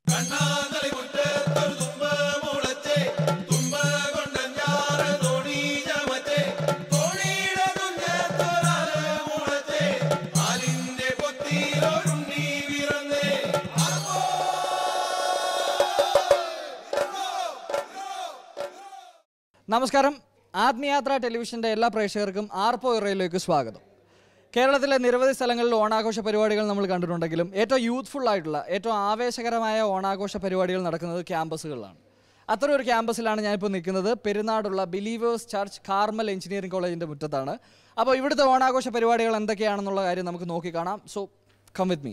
നമസ്കാരം ആത്മയാത്ര ടെലിവിഷൻ്റെ എല്ലാ പ്രേക്ഷകർക്കും ആർപ്പോ ഇറയിലേക്ക് സ്വാഗതം കേരളത്തിലെ നിരവധി സ്ഥലങ്ങളിൽ ഓണാഘോഷ പരിപാടികൾ നമ്മൾ കണ്ടിട്ടുണ്ടെങ്കിലും ഏറ്റവും യൂത്ത്ഫുൾ ആയിട്ടുള്ള ഏറ്റവും ആവേശകരമായ ഓണാഘോഷ പരിപാടികൾ നടക്കുന്നത് ക്യാമ്പസുകളിലാണ് അത്തരം ഒരു ക്യാമ്പസിലാണ് ഞാനിപ്പോൾ നിൽക്കുന്നത് പെരുന്നാടുള്ള ബിലീവേഴ്സ് ചർച്ച് കാർമൽ എഞ്ചിനീയറിംഗ് കോളേജിൻ്റെ മുറ്റത്താണ് അപ്പോൾ ഇവിടുത്തെ ഓണാഘോഷ പരിപാടികൾ എന്തൊക്കെയാണെന്നുള്ള കാര്യം നമുക്ക് നോക്കിക്കാണാം സോ കം വിത്ത് മീ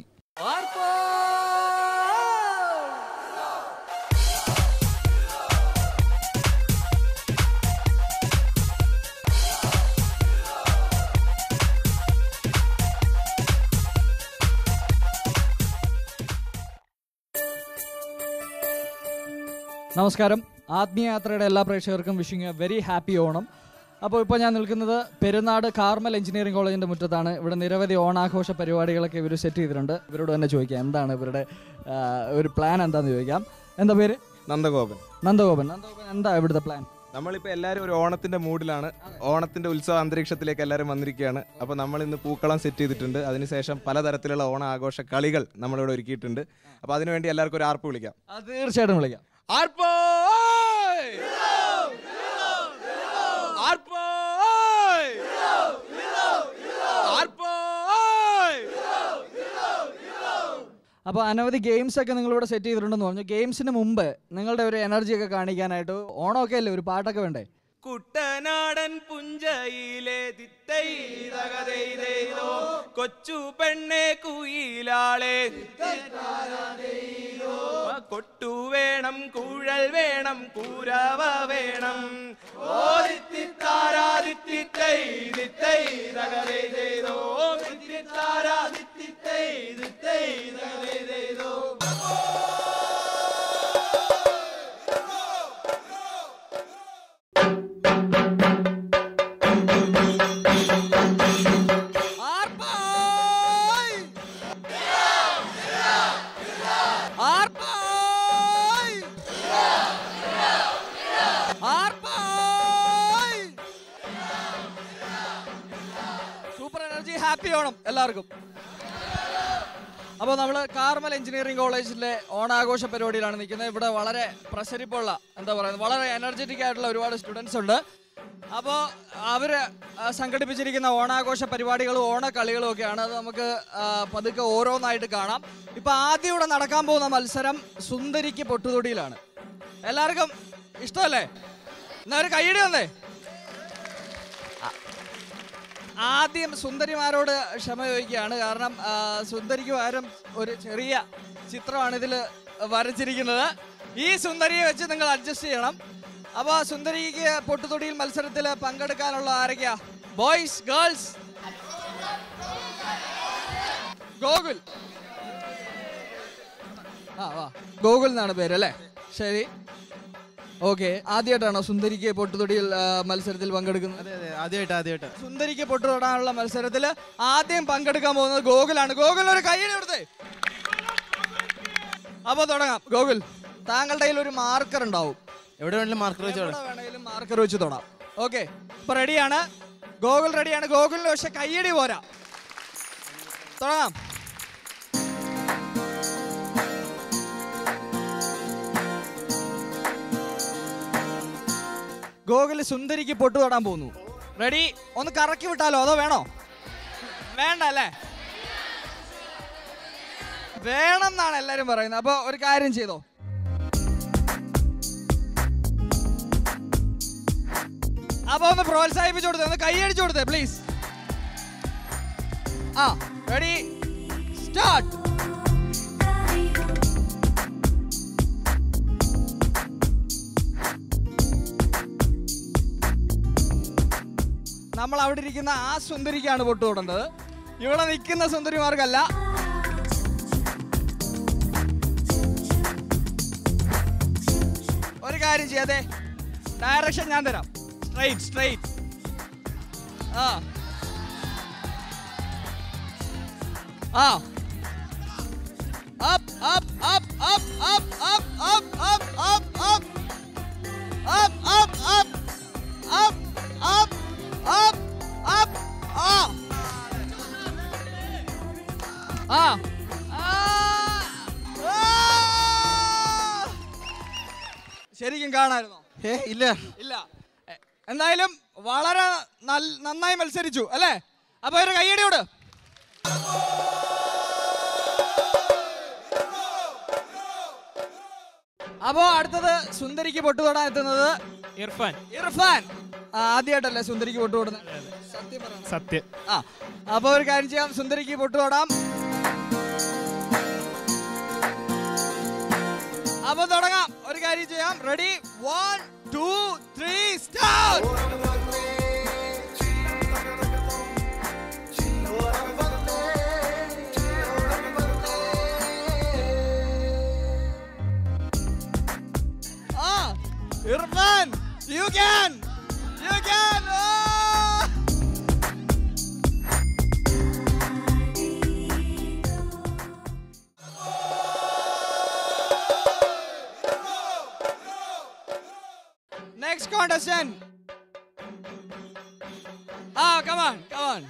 നമസ്കാരം ആത്മീയയാത്രയുടെ എല്ലാ പ്രേക്ഷകർക്കും wishing a very happy Onam അപ്പോൾ ഇപ്പോൾ ഞാൻ നിൽക്കുന്നത് പെരുന്നാട് കാർമൽ എഞ്ചിനീയറിംഗ് കോളേജിൻ്റെ മുറ്റത്താണ് ഇവിടെ നിരവധി ഓണാഘോഷ പരിപാടികളൊക്കെ ഇവർ സെറ്റ് ചെയ്തിട്ടുണ്ട് ഇവരോട് തന്നെ ചോദിക്കാം എന്താണ് ഇവരുടെ ആ, ഒരു പ്ലാൻ എന്താണെന്ന് ചോദിക്കാം എന്താ പേര് നന്ദഗോപൻ നന്ദഗോപൻ നന്ദഗോപൻ എന്താ ഇവിടുത്തെ പ്ലാൻ നമ്മളിപ്പോൾ എല്ലാവരും ഒരു ഓണത്തിന്റെ മൂഡിലാണ് ഓണത്തിന്റെ ഉത്സവ അന്തരീക്ഷത്തിലേക്ക് എല്ലാവരും വന്നിരിക്കുകയാണ് അപ്പോൾ നമ്മൾ ഇന്ന് പൂക്കളം സെറ്റ് ചെയ്തിട്ടുണ്ട് അതിനുശേഷം പലതരത്തിലുള്ള ഓണ ആഘോഷ കളികൾ നമ്മളിവിടെ ഒരുക്കിയിട്ടുണ്ട് അപ്പോൾ അതിനുവേണ്ടി എല്ലാവർക്കും ഒരു ആർപ്പ് വിളിക്കാം അത് തീർച്ചയായിട്ടും വിളിക്കാം ആർപ്പോ ആർപ്പോ ആർപ്പോ അപ്പോൾ അനവധി ഗെയിംസ് ഒക്കെ നിങ്ങളിവിടെ സെറ്റ് ചെയ്തിട്ടുണ്ടെന്ന് പറഞ്ഞു ഗെയിംസിന് മുമ്പ് നിങ്ങളുടെ ഒരു എനർജി ഒക്കെ കാണിക്കാനായിട്ട് ഓണമൊക്കെ അല്ലേ ഒരു പാട്ടൊക്കെ വേണ്ടേ കുട്ടനാടൻ പുഞ്ചയിലെ തിത്തൈ തകതൈതൈതോ കൊച്ചു പെണ്ണെ കുയിലാളെ കൊട്ടു വേണം കുഴൽ വേണം കൂരവ വേണം ഓ തിത്തിത്താരാ തിത്തിത്തൈ തിത്തൈ തകതൈതൈതോ തിത്തിത്താരാ തിത്തിത്തൈ തിത്തൈ തകതൈതൈതോ സൂപ്പർ എനർജി ഹാപ്പി ഓണം എല്ലാവർക്കും അപ്പോൾ നമ്മൾ കാർമൽ എഞ്ചിനീയറിംഗ് കോളേജിലെ ഓണാഘോഷ പരിപാടിയിലാണ് നിൽക്കുന്നത് ഇവിടെ വളരെ പ്രസരിപ്പുള്ള എന്താ പറയുന്നത് വളരെ എനർജറ്റിക് ആയിട്ടുള്ള ഒരുപാട് സ്റ്റുഡൻസ് ഉണ്ട് അപ്പോൾ അവർ സംഘടിപ്പിച്ചിരിക്കുന്ന ഓണാഘോഷ പരിപാടികളും ഓണക്കളികളും ഒക്കെയാണ് അത് നമുക്ക് ആ, പതുക്കെ ഓരോന്നായിട്ട് കാണാം ഇപ്പോൾ ആദ്യം ഇവിടെ നടക്കാൻ പോകുന്ന മത്സരം സുന്ദരിക്ക് പൊട്ടുതൊടിയിലാണ് എല്ലാവർക്കും ഇഷ്ടമല്ലേ എന്നാ ഒരു കൈയടി വന്നേ ആദ്യം സുന്ദരിമാരോട് ക്ഷമ ചോദിക്കുകയാണ് കാരണം ആ, സുന്ദരിക്ക് പകരം ഒരു ചെറിയ ചിത്രമാണ് ഇതിൽ വരച്ചിരിക്കുന്നത് ഈ സുന്ദരിയെ വെച്ച് നിങ്ങൾ അഡ്ജസ്റ്റ് ചെയ്യണം അപ്പോൾ സുന്ദരിക്ക് പൊട്ടുതൊടിയിൽ മത്സരത്തിൽ പങ്കെടുക്കാനുള്ള ആരൊക്കെയാ ബോയ്സ് ഗേൾസ് ഗോകുൽ ആ വാ ഗോകുൽ എന്നാണ് പേര് അല്ലേ ശരി ഓക്കെ ആദ്യമായിട്ടാണോ സുന്ദരിക്ക് പൊട്ടുതൊടിയിൽ ആ, മത്സരത്തിൽ പങ്കെടുക്കുന്നത് അതെ അതെ ആദ്യമായിട്ട് ആദ്യമായിട്ട് സുന്ദരിക്ക് പൊട്ടുതൊടാനുള്ള മത്സരത്തിൽ ആദ്യം പങ്കെടുക്കാൻ പോകുന്നത് ഗോകുലാണ് ഗോകുൽ ഒരു കൈയ്യടി കൊടുത്തേ അപ്പൊ തുടങ്ങാം ഗോകുൽ താങ്കളുടെ കയ്യിൽ ഒരു മാർക്കർ ഉണ്ടാവും എവിടെ വേണമെങ്കിലും മാർക്കർ വെച്ചോളെ എവിടെ വേണമെങ്കിലും മാർക്കർ വെച്ച് തൊടാം ഓക്കെ ഇപ്പൊ റെഡിയാണ് ഗോകുൽ റെഡിയാണ് ഗോകുലിന് പക്ഷെ കയ്യടി പോരാ തുടങ്ങാം ഗോകുൽ സുന്ദരിക്ക് പൊട്ടു തൊടാൻ പോകുന്നു റെഡി ഒന്ന് കറക്കി വിട്ടാലോ അതോ വേണോ വേണ്ട അല്ലേ വേണം എന്നാണ് എല്ലാരും പറയുന്നത് അപ്പൊ ഒരു കാര്യം ചെയ്തോ അപ്പൊ ഒന്ന് പ്രോത്സാഹിപ്പിച്ചു കൊടുത്തേ ഒന്ന് കൈയടിച്ചു കൊടുത്തേ പ്ലീസ് ആ റെഡി സ്റ്റാർട്ട് നമ്മൾ അവിടെ ഇരിക്കുന്ന ആ സുന്ദരിക്കാണ് പൊട്ടു തൊടേണ്ടത് ഇവിടെ നിൽക്കുന്ന സുന്ദരിമാർക്കല്ല ഒരു കാര്യം ചെയ്യാതെ ഡയറക്ഷൻ ഞാൻ തരാം സ്ട്രൈറ്റ് സ്ട്രൈറ്റ് ആ ആ up up up up up ശരിക്കും കാണാമായിരുന്നോ ഏ ഇല്ല ഇല്ല എ, എന്തായാലും വളരെ നൽ- നന്നായി മത്സരിച്ചു അല്ലേ അപ്പൊ ഒരു കയ്യടിയോട് അപ്പോ അടുത്തത് സുന്ദരിക്ക് പൊട്ടുതൊടാൻ എത്തുന്നത് ഇർഫാൻ ഇർഫാൻ ആ, ആദ്യമായിട്ടല്ലേ സുന്ദരിക്ക് പൊട്ടുതൊടുന്നത് സത്യം പറയണം സത്യം ആ അപ്പൊ ഒരു കാര്യം ചെയ്യാം സുന്ദരിക്ക് പൊട്ടുതൊടാം അപ്പൊ തുടങ്ങാം ഒരു കാര്യം ചെയ്യാം ready one two three start ആ Irfan you can you can Next contestant. Ah, come on, come on.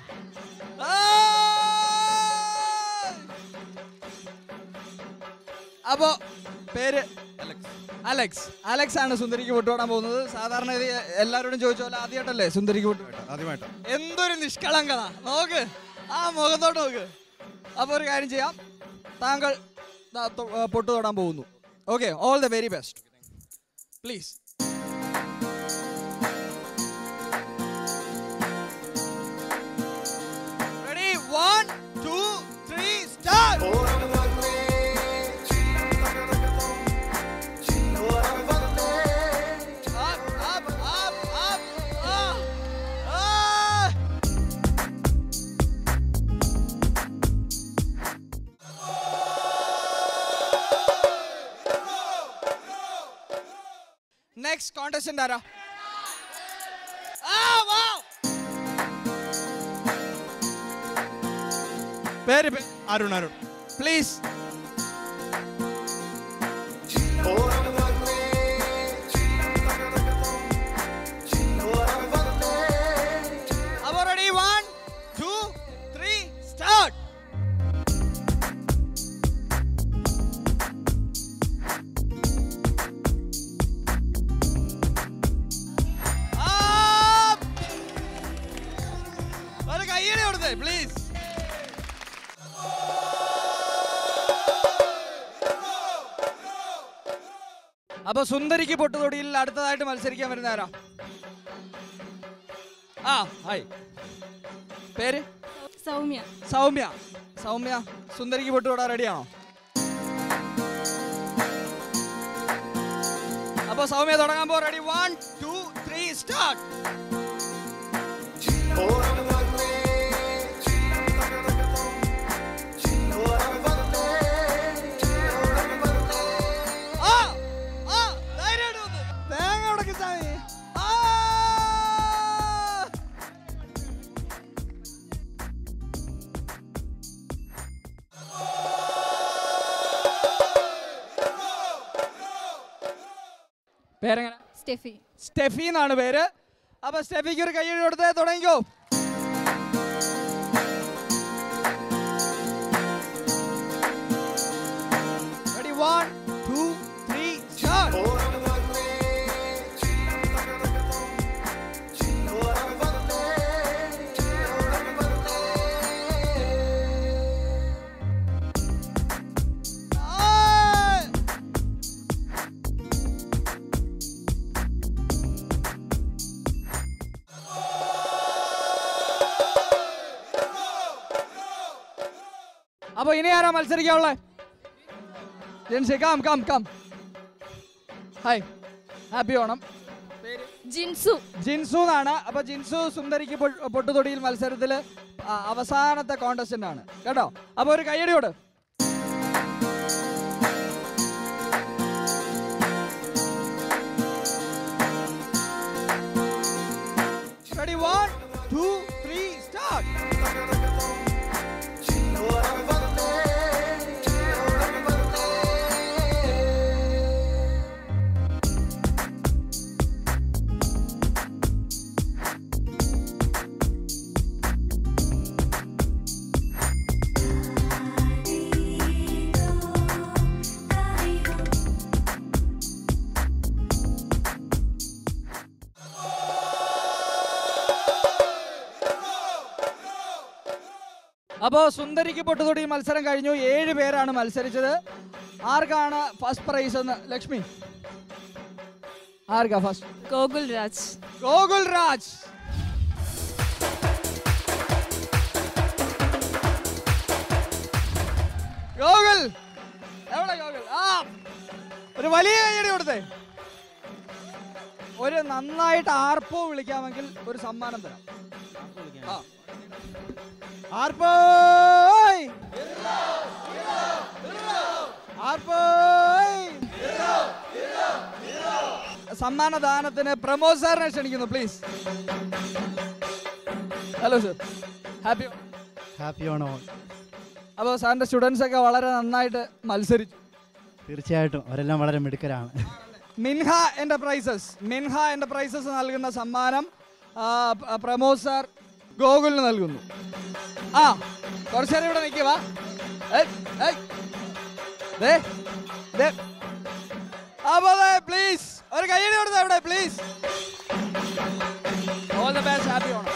അപ്പോ പേര് അലക്സ് അലക്സ് ആണ് സുന്ദരിക്ക് പൊട്ടുവിടാൻ പോകുന്നത് സാധാരണ ഇത് എല്ലാവരോടും ചോദിച്ച പോലെ ആദ്യമായിട്ടല്ലേ സുന്ദരിക്ക് പൊട്ടു ആദ്യമായിട്ട് എന്തൊരു നിഷ്കളങ്കത നോക്ക് ആ മുഖത്തോട്ട് നോക്ക് അപ്പൊ ഒരു കാര്യം ചെയ്യാം താങ്കൾ ദാ തൊ- ആ, പൊട്ട് തൊടാൻ പോകുന്നു okay all the very best please ready one two three start Up, up, up, up. Ah. Ah. Next contestant ആരാ ആ വാ പേര് അരുൺ അരുൺ പ്ലീസ് അപ്പൊ ready one two three start ഒരു കയ്യടി കൊടുത്തേ പ്ലീസ് അപ്പൊ സുന്ദരിക്ക് പൊട്ടുതൊടിയിൽ അടുത്തതായിട്ട് മത്സരിക്കാൻ വരുന്ന ആരാ ആ ഹായ് പേര് സൗമ്യ സൗമ്യ സൗമ്യ സുന്ദരിക്ക് പൊട്ടുതൊടാൻ റെഡിയാണോ അപ്പൊ സൗമ്യ തുടങ്ങാൻ പോ ready one two three start ആ ആ ധൈര്യമായിട്ട് വന്ന്. തേങ്ങ ഉടക്കി ചാമി. ആ പേരെങ്ങനെ സ്റ്റെഫി സ്റ്റെഫി എന്നാണ് പേര് അപ്പൊ സ്റ്റെഫിക്ക് ഒരു കൈയ്യടി കൊടുത്തേ തുടങ്ങിക്കോ ready one two three start അപ്പൊ ഇനി ആരാ മത്സരിക്കാനുള്ളേ Jency come come come hi happy Onam Jinsu Jinsu എന്നാണ് അപ്പൊ ജിൻസു സുന്ദരിക്ക് പൊ- പൊട്ടുതൊടിയിൽ മത്സരത്തിൽ അവസാനത്തെ കോണ്ടസ്റ്റന്റ് ആണ് കേട്ടോ അപ്പൊ ഒരു കയ്യടിയോട് ready one two three start അപ്പോൾ സുന്ദരിക്ക് പൊട്ടുതൊടി മത്സരം കഴിഞ്ഞു ഏഴ് പേരാണ് മത്സരിച്ചത് ആർക്കാണ് ഫസ്റ്റ് പ്രൈസ് എന്ന് ലക്ഷ്മി ആർക്കാ ഫസ്റ്റ് ഗോകുൽ രാജ് ഗോകുൽ രാജ് ഗോകുൽ എവിടെ ഗോകുൽ ആ ഒരു വലിയ കൈയടി കൊടുത്തേ ഒരു നന്നായിട്ട് ആർപ്പോ വിളിക്കാമെങ്കിൽ ഒരു സമ്മാനം തരാം ആ. ആർപ്പോയ് ആർപ്പോയ് സമ്മാനദാനത്തിന് പ്രമോദ് സാറിനെ ക്ഷണിക്കുന്നു please hello sir happy happy Onam all. അപ്പോൾ സാറിൻ്റെ സ്റ്റുഡൻസ് ഒക്കെ വളരെ നന്നായിട്ട് മത്സരിച്ചു തീർച്ചയായിട്ടും അവരെല്ലാം വളരെ മിടുക്കരാണ് മിൻഹ എന്റർപ്രൈസസ് മിൻഹ എന്റർപ്രൈസസ് നൽകുന്ന സമ്മാനം ആ, പ- പ്രമോദ് സാർ ഗോകുലിന് നൽകുന്നു ആ കുറച്ചു നേരം ഇവിടെ നിൽക്കുക പ്ലീസ് ഒരു കയ്യടി കൊടുത്ത ഇവിടെ please all the best happy Onam